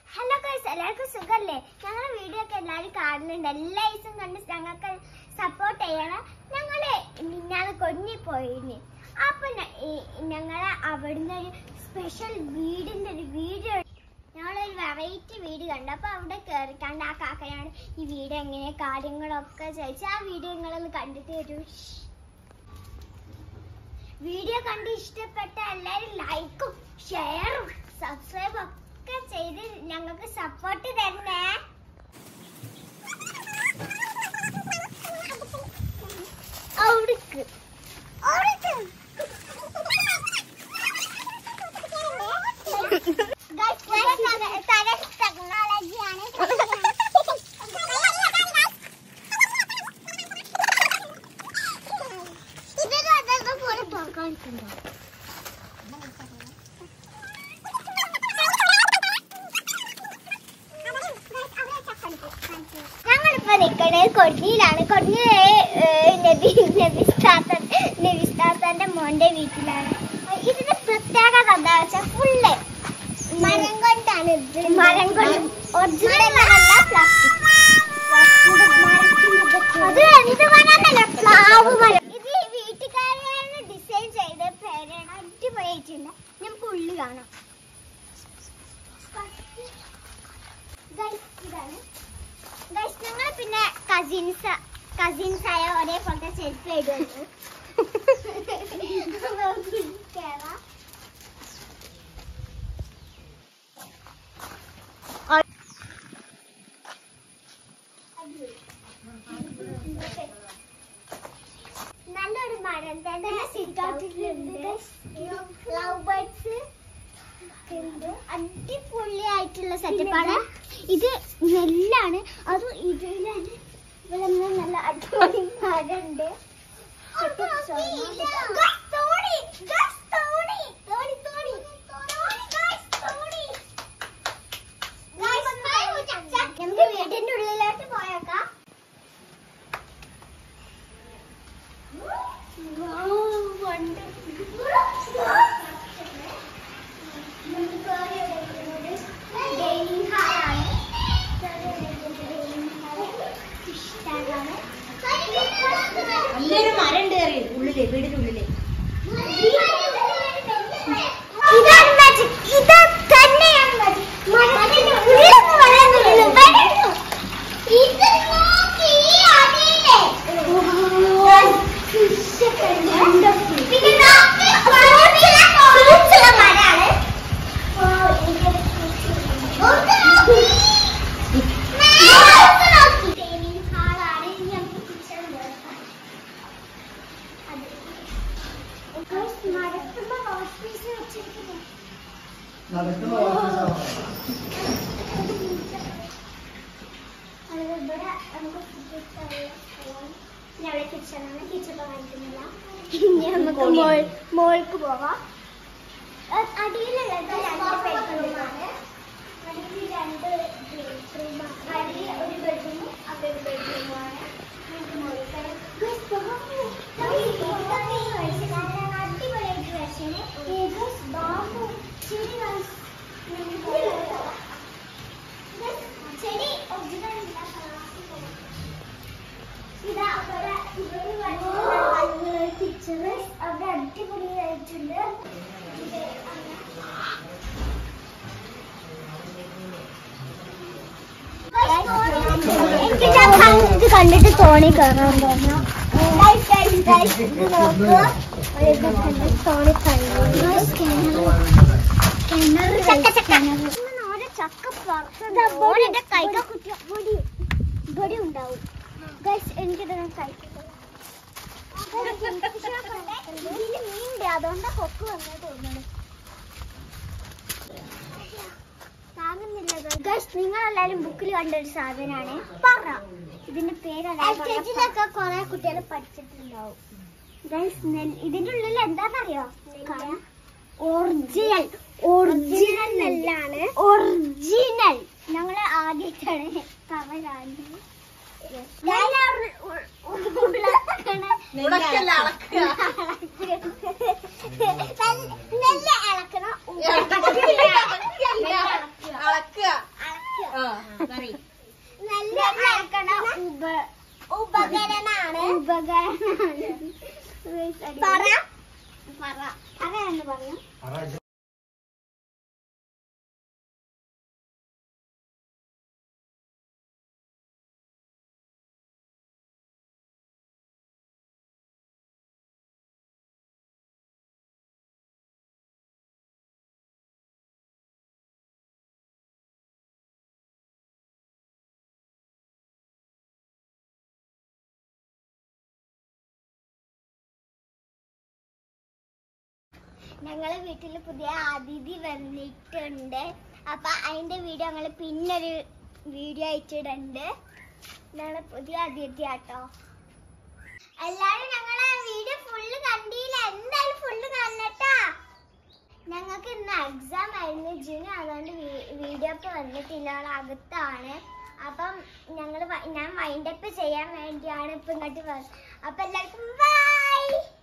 Hello guys എല്ലാവർക്കും സുഖല്ലേ ഞങ്ങളുടെ വീഡിയോ ഒക്കെ എല്ലാവരും കാണുന്നുണ്ട് എല്ലാ ദിവസവും കണ്ട് ഞങ്ങൾക്ക് സപ്പോർട്ട് ചെയ്യണം ഞങ്ങള് മിന്നാന്ന് കൊഞ്ഞിപ്പോയിന് അപ്പൊ ഞ- ഈ- ഞങ്ങള് അവിടുന്ന് ഒരു സ്പെഷ്യൽ വീടിന്റെ ഒരു വീഡിയോ ഞങ്ങളൊരു വെറൈറ്റി വീട് കണ്ടു അപ്പൊ അവിടെ കയറി കണ്ട് ആ കാക്കയാണ് ഈ വീട് എങ്ങനെ കാര്യങ്ങളൊക്കെ ചോദിച്ചു ആ വീഡിയോ നിങ്ങളൊന്ന് കണ്ടിട്ട് ഒരു വീഡിയോ കണ്ട് ഇഷ്ടപ്പെട്ട എല്ലാവരും ലൈക്കും ഷെയറും സബ്സ്ക്രൈബും ഒക്കെ ചെയ്ത് ഞങ്ങൾക്ക് സപ്പോർട്ട് തരണേ അവിടേക്ക് അവിടേക്ക് ടെക്നോളജിയാണ് ഇത് അതൊക്കെ പോലെ പോകാനിട്ടുണ്ടോ ഞങ്ങളിപ്പോ നിൽക്കുന്നത് കൊടിയിലാണ് കൊടിഞ്ഞ നബി നബിസ്ഥാത്തൻ നബിസ്ഥാത്തന്റെ മോന്റെ വീട്ടിലാണ് ഇതിന്റെ പ്രത്യേകത എന്താ വെച്ചാൽ ഫുള്ള് മരം കൊണ്ടാണ് ഇത് മരം കൊണ്ട് ഒറിജിനൽ മരമല്ല പ്ലാസ്റ്റിക് അത് എന്ത് മരമല്ല പ്ലാവ് മരം ഇത് ഈ വീട്ടുകാരാണ് ഡിസൈൻ ചെയ്ത പേരാണ് അടിപൊളിയായിട്ടുണ്ട് നമുക്ക് ഉള്ളി കാണാം Guys, ഇതാണ് ഗൈസ് ഞങ്ങൾ പിന്നെ കസിൻസ് കസിൻസ് ആയ ഒരേപോലത്തെ ചെരുപ്പ് ഇടുന്നു കേറാം നല്ലൊരു മരം തന്നെ സിറ്റ് ഔട്ടിലുണ്ട് ലവ് ബേർഡ്സ് ഉണ്ട് അടിപൊളിയായിട്ടുള്ള സെറ്റപ്പാണ് ഇത് നെല്ലാണ് അത് ഇതിലാണ് ഇവിടെ നിന്ന് നല്ല അടിപൊളി മരമുണ്ട് നമുക്ക് വീടിന്റെ ഉള്ളിലോട്ട് പോയേക്കാം നല്ലൊരു മരം കയറി ഉള്ളില് വീടിന്റെ ഉള്ളില് ഇതാണ് മാജിക് ഇത് തന്നെയാണ് മാജിക് മരത്തിന്റെ ഉള്ളിലൊന്നും വളരുന്നില്ലല്ലോ വരുന്നു ഇത് നോക്കി ഈ അടിയിലെ പിന്നെ ഫ്രൂട്ട്സുള്ള മരാണ് ഒന്ന് നോക്കി ഒന്ന് നോക്കി ഡൈനിങ് ഹാളാണ് ഇനി നമുക്ക് കിച്ചൺ നോക്കാം അത് മരത്തുമ്പോ വാഷ് പീസ് വെച്ചിരിക്കുന്നു നടക്കുന്ന ഓഫീസാണ് അത് ഇവിടെ നമുക്ക് ഫുഡ് സ്ഥലം ഇനി അവിടെ കിച്ചണാണ് കിച്ചൺ കാണിക്കുന്നില്ല ഇനി നമുക്ക് മോൾ മോൾക്ക് പോവാം അഹ് അടിയിലുള്ളത് രണ്ട് ബെഡ്റൂമാണ് അടിയിൽ രണ്ട് ബെഡ്റൂമാണ് അടിയിൽ ഒരു ബെഡ്റൂമും അവിടെ ഒരു ബെഡ്റൂമാണ് അടിപൊളിയായിട്ട് വെച്ചാണ് ബാബു ശരി guys. ചെടി ഒറിജിനൽ ഇല്ല ഇതാ അവിടെ ഇവിടെ കിച്ചണ് അവിടെ അടിപൊളിയായിട്ടുണ്ട് ഇത് അങ്ങനെ. എനിക്ക് ഞാൻ ഇത് കണ്ടിട്ട് തോണി കയറാൻ തോന്നുന്നു Guys, guys, guys, ഇത് നോക്കുക. ഒരു ഇത് കണ്ട് തോണി ചക്ക ചക്ക ഓരോ ചക്ക പുറത്ത് കൈക്ക കുട്ടി പൊടി പൊടി ഉണ്ടാവും ഗൈസ് എനിക്കിത് കഴിക്കുന്നത് ഇതില് മീനുണ്ട് അതുകൊണ്ടാ കൊക്ക് വന്നത് തോന്നുന്നു താങ്ങുന്നില്ല ഗൈസ് നിങ്ങൾ എല്ലാരും ബുക്കിൽ കണ്ട ഒരു സാധനമാണ് പറ ഇതിന്റെ പേര് എൽകെജിയിലൊക്കെ കുറെ കുട്ടികൾ പഠിച്ചിട്ടുണ്ടാവും ഗൈസ് ഇതിന്റെ ഉള്ളിൽ എന്താണെന്നറിയോ ഒറിജിനൽ ഒറിജിനൽ നെല്ലാണ് ഒറിജിനൽ ഞങ്ങള് ആദ്യമായിട്ടാണ് കവരാണ്ട് ഉടക്കല്ല, അളക്കുക. നെല്ല് ഇളക്കണം അളക്കുക ഉപകരണമാണ് പറ പറ പറ എന്ന് പറഞ്ഞു ഞങ്ങളെ വീട്ടിൽ പുതിയ അതിഥി വന്നിട്ടുണ്ട് അപ്പൊ അതിന്റെ വീഡിയോ ഞങ്ങൾ പിന്നൊരു വീഡിയോ അയച്ചിടുന്നുണ്ട് ഞങ്ങളെ പുതിയ അതിഥി ആട്ടോ എല്ലാരും ഞങ്ങളെ വീഡിയോ ഫുള്ള് കണ്ടില്ല എന്തായാലും ഫുള്ള് കാണട്ടാ ഞങ്ങൾക്ക് ഇന്ന് എക്സാം ആയിരുന്നു ജൂൺ അതുകൊണ്ട് വീഡിയോ ഒക്കെ വന്നിട്ടില്ല അവൾ അകത്താണ് അപ്പം ഞങ്ങൾ ഞാൻ വൈൻഡപ്പ് ചെയ്യാൻ വേണ്ടിയാണ് ഇപ്പൊ ഇങ്ങോട്ട് വന്നത് അപ്പൊ എല്ലാവർക്കും ബൈ